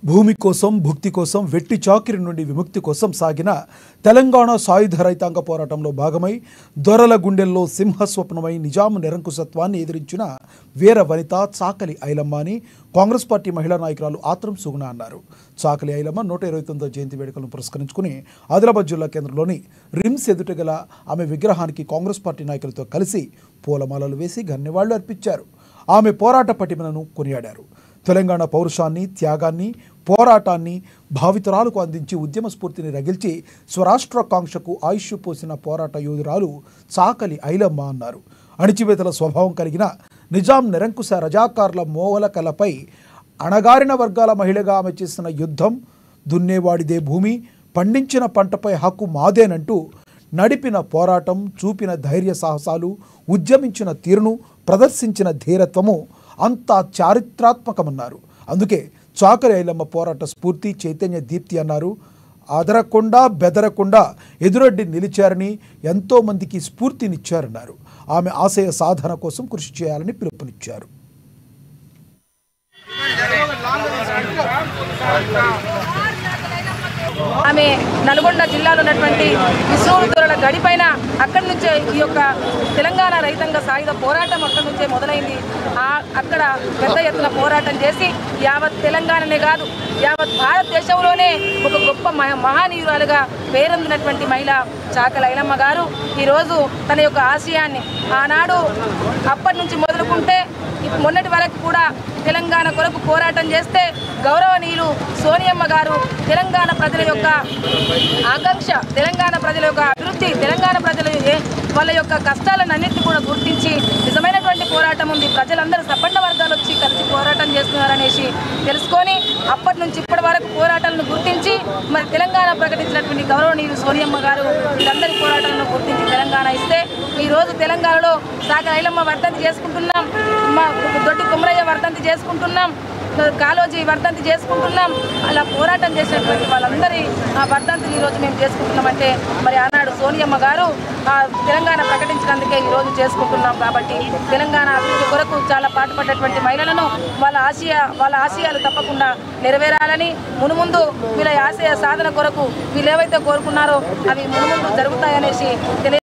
భూమి కోసం భుక్తి కోసం వెట్టి చాకిరి నుండి విముక్తి కోసం సాగిన తెలంగాణ సాయుధ రైతాంగ పోరాటంలో భాగమై దొరల గుండెల్లో సింహస్వప్నమై నిజాం నిరంకుశత్వాన్ని ఎదిరించిన వీర వనిత చాకలి ఐలమ్మ అని కాంగ్రెస్ పార్టీ మహిళా నాయకురాలు ఆత్రం సుగుణ అన్నారు చాకలి ఐలమ్మ నూట ఇరవై తొమ్మిదో జయంతి వేడుకలను పురస్కరించుకుని ఆదిలాబాద్ జిల్లా కేంద్రంలోని రిమ్స్ ఎదుట గల ఆమె విగ్రహానికి కాంగ్రెస్ పార్టీ నాయకులతో కలిసి పూలమాలలు వేసి ఘన్యవాళ్లు అర్పించారు ఆమె పోరాట పటిమను కొనియాడారు తెలంగాణ పౌరుషాన్ని త్యాగాన్ని పోరాటాన్ని భావితరాలకు అందించి ఉద్యమ స్ఫూర్తిని రగిల్చి స్వరాష్ట్రాకాంక్షకు ఆయుష్ పోసిన పోరాట యోధురాలు చాకలి ఐలమ్మ అన్నారు అణిచివేతల స్వభావం కలిగిన నిజాం నిరంకుశ రజాకార్ల మోవలకలపై అణగారిన వర్గాల మహిళగా ఆమె చేసిన యుద్ధం దున్నేవాడిదే భూమి పండించిన పంటపై హక్కు మాదేనంటూ నడిపిన పోరాటం చూపిన ధైర్య సాహసాలు ఉద్యమించిన తీరును ప్రదర్శించిన ధీరత్వము అంతా చారిత్రాత్మకమన్నారు అందుకే చాకరి ఐలమ్మ పోరాట స్ఫూర్తి చైతన్య దీప్తి అన్నారు అదరకుండా బెదరకుండా ఎదురొడ్డి నిలిచారని ఎంతో మందికి స్ఫూర్తినిచ్చారన్నారు ఆమె ఆశయ సాధన కోసం కృషి చేయాలని పిలుపునిచ్చారు ఆమె నల్గొండ జిల్లాలో ఉన్నటువంటి విసూరు దొరల గడిపైన అక్కడి నుంచే ఈ యొక్క తెలంగాణ రైతాంగ సాయుధ పోరాటం అక్కడి నుంచే మొదలైంది ఆ అక్కడ పెద్ద ఎత్తున పోరాటం చేసి యావత్ తెలంగాణనే కాదు యావత్ భారతదేశంలోనే ఒక గొప్ప మహ- మహానీయురాలుగా పేరొందినటువంటి మహిళ చాకల ఐలమ్మ గారు ఈరోజు తన యొక్క ఆశయాన్ని ఆనాడు అప్పటి నుంచి మొదలుకుంటే మొన్నటి వరకు కూడా తెలంగాణ కొరకు పోరాటం చేస్తే గౌరవనీయులు సోనియమ్మ గారు తెలంగాణ ప్రజల యొక్క ఆకాంక్ష తెలంగాణ ప్రజల యొక్క అభివృద్ధి తెలంగాణ ప్రజల ఏ- వాళ్ళ యొక్క కష్టాలను అన్నింటినీ కూడా గుర్తించి నిజమైనటువంటి పోరాటం ఉంది ప్రజలందరూ సపండ వర్గాలు వచ్చి కలిసి పోరాటం చేస్తున్నారనేసి తెలుసుకొని అప్పటి నుంచి ఇప్పటి వరకు పోరాటాలను గుర్తించి మరి తెలంగాణ ప్రకటించినటువంటి గౌరవనీయులు సోనియమ్మ గారు వీళ్ళందరి పోరాటాలను గుర్తించి తెలంగాణ ఇస్తే ఈ రోజు తెలంగాణలో సాగర్ ఐలమ్మ వర్ధంతి చేసుకుంటున్నాం మా దొడ్డి కుమరయ్య వర్ధంతి చేసుకుంటున్నాం కాలోజీ వర్ధంతి చేసుకుంటున్నాం అలా పోరాటం చేసినటువంటి వాళ్ళందరి ఆ వర్ధంతిని ఈరోజు మేము చేసుకుంటున్నామంటే మరి ఆనాడు సోనియమ్మ గారు ఆ తెలంగాణ ప్రకటించినందుకే ఈరోజు చేసుకుంటున్నాం కాబట్టి తెలంగాణ అభివృద్ధి కొరకు చాలా పాటుపడ్డటువంటి మహిళలను వాళ్ళ ఆశయ వాళ్ళ ఆశయాలు తప్పకుండా నెరవేరాలని మునుముందు వీళ్ళ ఆశయ సాధన కొరకు వీళ్ళు ఏవైతే కోరుకున్నారో అవి మునుముందు జరుగుతాయనేసి తెలియ